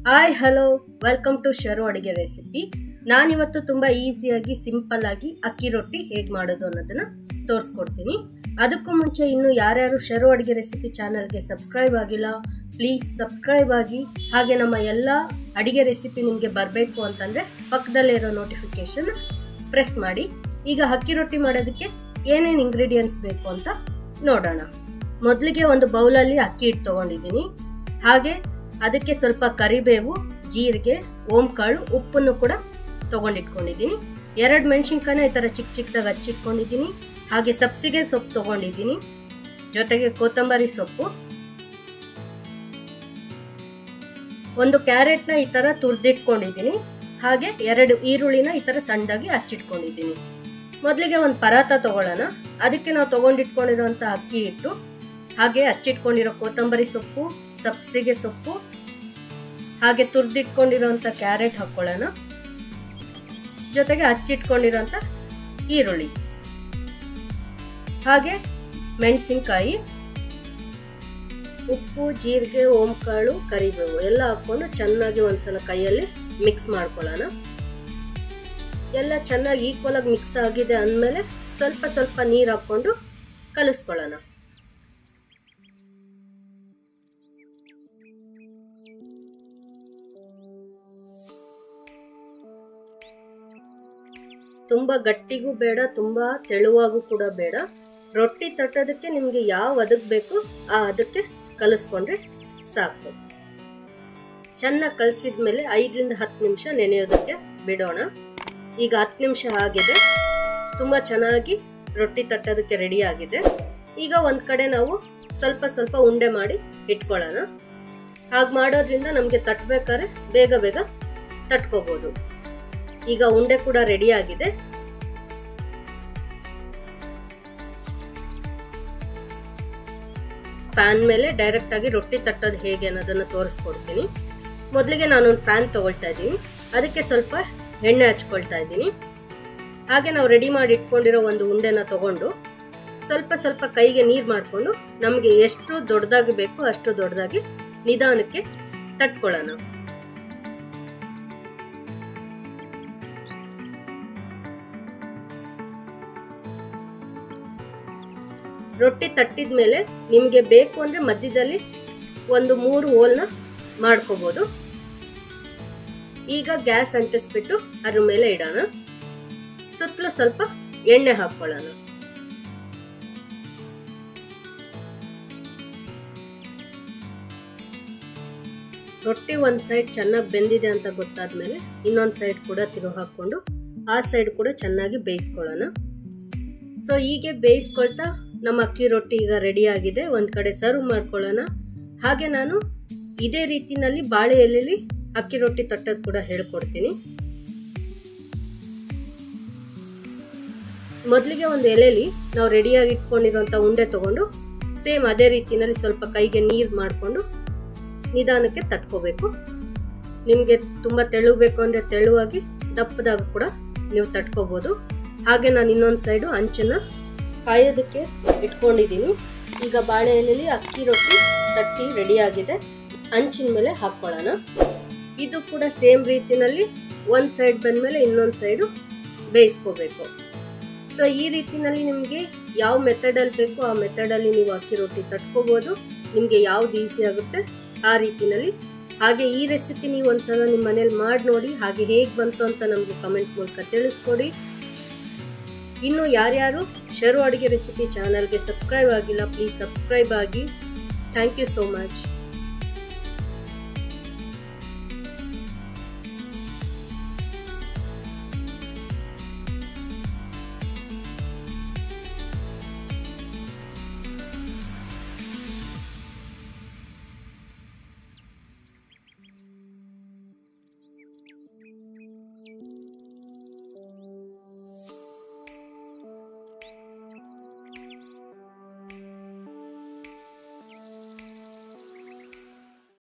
hi hello welcome to Sharu ಅಡುಗೆ recipe ನಾನಿವತ್ತು ತುಂಬ ಈಸಿಯಾಗಿ ಸಿಂಪಲ್ ಆಗಿ ಅಕ್ಕಿ ರೊಟ್ಟಿ ಹೇಗೆ ಮಾಡೋದು ಅನ್ನೋದನ್ನ ತೋರಿಸ್ಕೊಡ್ತೀನಿ ಅದಕ್ಕೂ ಮುಂಚೆ ಇನ್ನು ಯಾರ್ಯಾರು ಶರು ಅಡುಗೆ ರೆಸಿಪಿ ಚಾನಲ್ಗೆ ಸಬ್ಸ್ಕ್ರೈಬ್ ಆಗಿಲ್ಲ ಪ್ಲೀಸ್ ಸಬ್ಸ್ಕ್ರೈಬ್ ಆಗಿ ಹಾಗೆ ನಮ್ಮ ಎಲ್ಲ ಅಡುಗೆ ರೆಸಿಪಿ ನಿಮಗೆ ಬರಬೇಕು ಅಂತಂದರೆ ಪಕ್ಕದಲ್ಲೇ ಇರೋ ನೋಟಿಫಿಕೇಶನ್ ಪ್ರೆಸ್ ಮಾಡಿ ಈಗ ಅಕ್ಕಿ ರೊಟ್ಟಿ ಮಾಡೋದಕ್ಕೆ ಏನೇನು ಇಂಗ್ರೀಡಿಯೆಂಟ್ಸ್ ಬೇಕು ಅಂತ ನೋಡೋಣ ಮೊದಲಿಗೆ ಒಂದು ಬೌಲಲ್ಲಿ ಅಕ್ಕಿ ಹಿಟ್ಟು ತೊಗೊಂಡಿದ್ದೀನಿ ಹಾಗೆ ಅದಕ್ಕೆ ಸ್ವಲ್ಪ ಕರಿಬೇವು ಜೀರಿಗೆ ಓಂಕಾಳು ಉಪ್ಪನ್ನು ಕೂಡ ತೊಗೊಂಡಿಟ್ಕೊಂಡಿದ್ದೀನಿ ಎರಡು ಮೆಣಸಿನ್ಕಾಯಿನ ಈ ಥರ ಚಿಕ್ಕ ಚಿಕ್ಕದಾಗಿ ಹಚ್ಚಿಟ್ಕೊಂಡಿದ್ದೀನಿ ಹಾಗೆ ಸಬ್ಸಿಗೆ ಸೊಪ್ಪು ತೊಗೊಂಡಿದ್ದೀನಿ ಜೊತೆಗೆ ಕೊತ್ತಂಬರಿ ಸೊಪ್ಪು ಒಂದು ಕ್ಯಾರೆಟ್ನ ಈ ಥರ ತುರ್ದಿಟ್ಕೊಂಡಿದ್ದೀನಿ ಹಾಗೆ ಎರಡು ಈರುಳ್ಳಿನ ಈ ಥರ ಸಣ್ಣದಾಗಿ ಹಚ್ಚಿಟ್ಕೊಂಡಿದ್ದೀನಿ ಮೊದಲಿಗೆ ಒಂದು ಪರಾತ ತಗೊಳ್ಳೋಣ ಅದಕ್ಕೆ ನಾವು ತೊಗೊಂಡಿಟ್ಕೊಂಡಿರೋಂಥ ಅಕ್ಕಿ ಹಿಟ್ಟು ಹಾಗೆ ಹಚ್ಚಿಟ್ಕೊಂಡಿರೋ ಕೊತ್ತಂಬರಿ ಸೊಪ್ಪು ಸಬ್ಸಿಗೆ ಸೊಪ್ಪು ಹಾಗೆ ತುರ್ದಿಟ್ಕೊಂಡಿರೋಂಥ ಕ್ಯಾರೆಟ್ ಹಾಕ್ಕೊಳ್ಳೋಣ ಜೊತೆಗೆ ಹಚ್ಚಿಟ್ಕೊಂಡಿರೋಂಥ ಈರುಳ್ಳಿ ಹಾಗೆ ಮೆಣಸಿನ್ಕಾಯಿ ಉಪ್ಪು ಜೀರಿಗೆ ಓಂಕಾಳು ಕರಿಬೇವು ಎಲ್ಲ ಹಾಕ್ಕೊಂಡು ಚೆನ್ನಾಗಿ ಒಂದ್ಸಲ ಕೈಯಲ್ಲಿ ಮಿಕ್ಸ್ ಮಾಡ್ಕೊಳ್ಳೋಣ ಎಲ್ಲ ಚೆನ್ನಾಗಿ ಈಕ್ವಲ್ ಆಗಿ ಮಿಕ್ಸ್ ಆಗಿದೆ ಅಂದಮೇಲೆ ಸ್ವಲ್ಪ ಸ್ವಲ್ಪ ನೀರು ಹಾಕ್ಕೊಂಡು ಕಲಿಸ್ಕೊಳ್ಳೋಣ ತುಂಬ ಗಟ್ಟಿಗೂ ಬೇಡ ತುಂಬ ತೆಳುವಾಗೂ ಕೂಡ ಬೇಡ ರೊಟ್ಟಿ ತಟ್ಟೋದಕ್ಕೆ ನಿಮಗೆ ಯಾವ ಅದಕ್ಕೆ ಬೇಕು ಆ ಅದಕ್ಕೆ ಕಲಿಸ್ಕೊಂಡ್ರೆ ಸಾಕು ಚೆನ್ನಾಗಿ ಕಲಸಿದ ಮೇಲೆ ಐದರಿಂದ ಹತ್ತು ನಿಮಿಷ ನೆನೆಯೋದಕ್ಕೆ ಬಿಡೋಣ ಈಗ ಹತ್ತು ನಿಮಿಷ ಆಗಿದೆ ತುಂಬ ಚೆನ್ನಾಗಿ ರೊಟ್ಟಿ ತಟ್ಟೋದಕ್ಕೆ ರೆಡಿ ಆಗಿದೆ ಈಗ ಒಂದು ಕಡೆ ನಾವು ಸ್ವಲ್ಪ ಸ್ವಲ್ಪ ಉಂಡೆ ಮಾಡಿ ಇಟ್ಕೊಳ್ಳೋಣ ಹಾಗೆ ಮಾಡೋದ್ರಿಂದ ನಮಗೆ ತಟ್ಟಬೇಕಾದ್ರೆ ಬೇಗ ಬೇಗ ತಟ್ಕೋಬೋದು ಈಗ ಉಂಡೆ ಕೂಡ ರೆಡಿ ಆಗಿದೆ ಪ್ಯಾನ್ ಮೇಲೆ ಡೈರೆಕ್ಟ್ ಆಗಿ ರೊಟ್ಟಿ ತಟ್ಟೋದು ಹೇಗೆ ಅನ್ನೋದನ್ನ ತೋರಿಸ್ಕೊಡ್ತೀನಿ ಮೊದಲಿಗೆ ನಾನೊಂದು ಪ್ಯಾನ್ ತಗೊಳ್ತಾ ಇದ್ದೀನಿ ಅದಕ್ಕೆ ಸ್ವಲ್ಪ ಎಣ್ಣೆ ಹಚ್ಕೊಳ್ತಾ ಇದ್ದೀನಿ ಹಾಗೆ ನಾವು ರೆಡಿ ಮಾಡಿ ಇಟ್ಕೊಂಡಿರೋ ಒಂದು ಉಂಡೆನ ತಗೊಂಡು ಸ್ವಲ್ಪ ಸ್ವಲ್ಪ ಕೈಗೆ ನೀರು ಮಾಡಿಕೊಂಡು ನಮಗೆ ಎಷ್ಟು ದೊಡ್ಡದಾಗಿ ಬೇಕು ಅಷ್ಟು ದೊಡ್ಡದಾಗಿ ನಿಧಾನಕ್ಕೆ ತಟ್ಕೊಳ್ಳೋಣ ರೊಟ್ಟಿ ತಟ್ಟಿದ ಮೇಲೆ ನಿಮಗೆ ಬೇಕು ಅಂದರೆ ಮಧ್ಯದಲ್ಲಿ ಒಂದು ಮೂರು ಹೋಲ್ನ ಮಾಡ್ಕೋಬೋದು ಈಗ ಗ್ಯಾಸ್ ಅಂಟಿಸ್ಬಿಟ್ಟು ಅದ್ರ ಮೇಲೆ ಇಡೋಣ ಸುತ್ತಲೂ ಸ್ವಲ್ಪ ಎಣ್ಣೆ ಹಾಕ್ಕೊಳ್ಳೋಣ ರೊಟ್ಟಿ ಒಂದು ಸೈಡ್ ಚೆನ್ನಾಗಿ ಬೆಂದಿದೆ ಅಂತ ಗೊತ್ತಾದ್ಮೇಲೆ ಇನ್ನೊಂದು ಸೈಡ್ ಕೂಡ ತಿರು ಹಾಕ್ಕೊಂಡು ಆ ಸೈಡ್ ಕೂಡ ಚೆನ್ನಾಗಿ ಬೇಯಿಸ್ಕೊಳ್ಳೋಣ ಸೊ ಹೀಗೆ ಬೇಯಿಸ್ಕೊಳ್ತಾ ನಮ್ಮ ಅಕ್ಕಿ ರೊಟ್ಟಿ ಈಗ ರೆಡಿ ಆಗಿದೆ ಒಂದು ಕಡೆ ಸರ್ವ್ ಮಾಡ್ಕೊಳ್ಳೋಣ ಹಾಗೆ ನಾನು ಇದೇ ರೀತಿನಲ್ಲಿ ಬಾಳೆ ಎಲೆಯಲ್ಲಿ ಅಕ್ಕಿ ರೊಟ್ಟಿ ತಟ್ಟೋದು ಕೂಡ ಹೇಳ್ಕೊಡ್ತೀನಿ ಮೊದಲಿಗೆ ಒಂದು ಎಲೆಯಲ್ಲಿ ನಾವು ರೆಡಿಯಾಗಿ ಇಟ್ಕೊಂಡಿರೋಂಥ ಉಂಡೆ ತಗೊಂಡು ಸೇಮ್ ಅದೇ ರೀತಿನಲ್ಲಿ ಸ್ವಲ್ಪ ಕೈಗೆ ನೀರು ಮಾಡಿಕೊಂಡು ನಿಧಾನಕ್ಕೆ ತಟ್ಕೋಬೇಕು ನಿಮಗೆ ತುಂಬ ತೆಳುಬೇಕು ಅಂದರೆ ತೆಳುವಾಗಿ ದಪ್ಪದಾಗ ಕೂಡ ನೀವು ತಟ್ಕೋಬೋದು ಹಾಗೆ ನಾನು ಇನ್ನೊಂದು ಸೈಡು ಅಂಚನ್ನ ಕಾಯೋದಕ್ಕೆ ಇಟ್ಕೊಂಡಿದ್ದೀನಿ ಈಗ ಬಾಳೆ ಎಲೆಯಲ್ಲಿ ಅಕ್ಕಿ ರೊಟ್ಟಿ ತಟ್ಟಿ ರೆಡಿ ಆಗಿದೆ ಅಂಚಿನ ಮೇಲೆ ಹಾಕ್ಕೊಳ್ಳೋಣ ಇದು ಕೂಡ ಸೇಮ್ ರೀತಿನಲ್ಲಿ ಒಂದು ಸೈಡ್ ಬಂದಮೇಲೆ ಇನ್ನೊಂದು ಸೈಡು ಬೇಯಿಸ್ಕೋಬೇಕು ಸೊ ಈ ರೀತಿನಲ್ಲಿ ನಿಮಗೆ ಯಾವ ಮೆಥಡಲ್ಲಿ ಬೇಕು ಆ ಮೆಥಡಲ್ಲಿ ನೀವು ಅಕ್ಕಿ ರೊಟ್ಟಿ ತಟ್ಕೋಬೋದು ನಿಮಗೆ ಯಾವ್ದು ಈಸಿ ಆಗುತ್ತೆ ಆ ರೀತಿನಲ್ಲಿ ಹಾಗೆ ಈ ರೆಸಿಪಿ ನೀವು ಒಂದ್ಸಲ ನಿಮ್ಮ ಮನೇಲಿ ಮಾಡಿ ನೋಡಿ ಹಾಗೆ ಹೇಗೆ ಬಂತು ಅಂತ ನಮಗೆ ಕಮೆಂಟ್ ಮೂಲಕ ತಿಳಿಸ್ಕೊಡಿ ಇನ್ನು ಯಾರ್ಯಾರು ಶರು ಅಡುಗೆ ರೆಸಿಪಿ ಚಾನಲ್ಗೆ ಸಬ್ಸ್ಕ್ರೈಬ್ ಆಗಿಲ್ಲ ಪ್ಲೀಸ್ ಸಬ್ಸ್ಕ್ರೈಬ್ ಆಗಿ ಥ್ಯಾಂಕ್ ಯು ಸೋ ಮಚ್